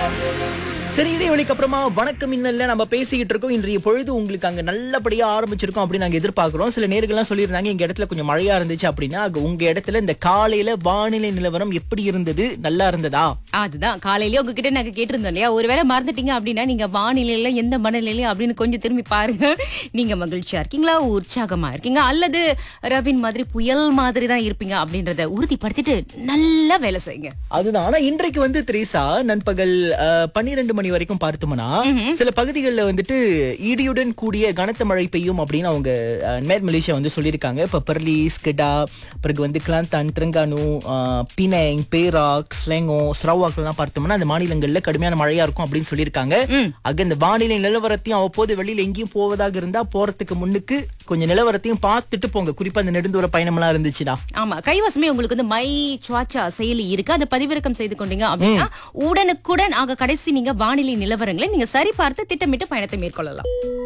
சரி இடைவெளிக்கு அப்புறமா வணக்கம் இன்னல்ல நம்ம பேசிக்கிட்டு இருக்கோம் இன்றைய பொழுது உங்களுக்கு அங்க நல்லபடியா ஆரம்பிச்சிருக்கோம் அப்படின்னு நாங்க எதிர்பார்க்கிறோம் சில நேர்கள்லாம் சொல்லியிருந்தாங்க எங்க இடத்துல கொஞ்சம் மழையா இருந்துச்சு அப்படின்னா அங்க உங்க இடத்துல இந்த காலையில வானிலை நிலவரம் எப்படி இருந்தது நல்லா இருந்ததா அதுதான் காலையிலேயே உங்ககிட்ட நாங்க கேட்டிருந்தோம் இல்லையா ஒருவேளை மறந்துட்டீங்க அப்படின்னா நீங்க வானிலையில எந்த மனநிலையில அப்படின்னு கொஞ்சம் திரும்பி பாருங்க நீங்க மகிழ்ச்சியா இருக்கீங்களா உற்சாகமா இருக்கீங்க அல்லது ரவின் மாதிரி புயல் மாதிரி தான் இருப்பீங்க அப்படின்றத உறுதிப்படுத்திட்டு நல்லா வேலை செய்யுங்க அதுதான் ஆனா இன்றைக்கு வந்து திரேசா நண்பகல் பன்னிரெண்டு மணி வரைக்கும் பார்த்தோம்னா சில பகுதிகளில் வந்துட்டு இடியுடன் கூடிய கனத்த மழை பெய்யும் அப்படின்னு அவங்க அஹ், மேட் மலேசியா வந்து சொல்லியிருக்காங்க இப்ப பெர்லி ஸ்கெடா பிறகு வந்து கிளாந்தான் திரங்கானு அஹ், பினங் பேராக் ஸ்லெங்கோ ஸ்ரவாக்லாம் பார்த்தோம்னா அந்த மாநிலங்கள்ல கடுமையான மழையா இருக்கும் அப்படின்னு சொல்லியிருக்காங்க அங்க இந்த வானிலை நிலவரத்தையும் அவ்வப்போது வெளியில எங்கேயும் போவதாக இருந்தா போறதுக்கு முன்னுக்கு கொஞ்சம் நிலவரத்தையும் பார்த்துட்டு போங்க குறிப்பா அந்த நெடுந்தூர பயணம்லாம் இருந்துச்சுன்னா ஆமா கைவசமே உங்களுக்கு வந்து மை சுவாச்சா செயலி இருக்கு அதை பதிவிறக்கம் செய்து கொண்டீங்க அப்படின்னா உடனுக்குடன் ஆக கடைசி நீங்க வானிலை நிலவரங்களை நீங்க சரி பார்த்து திட்டமிட்டு பயணத்தை மேற்கொள்ளலாம்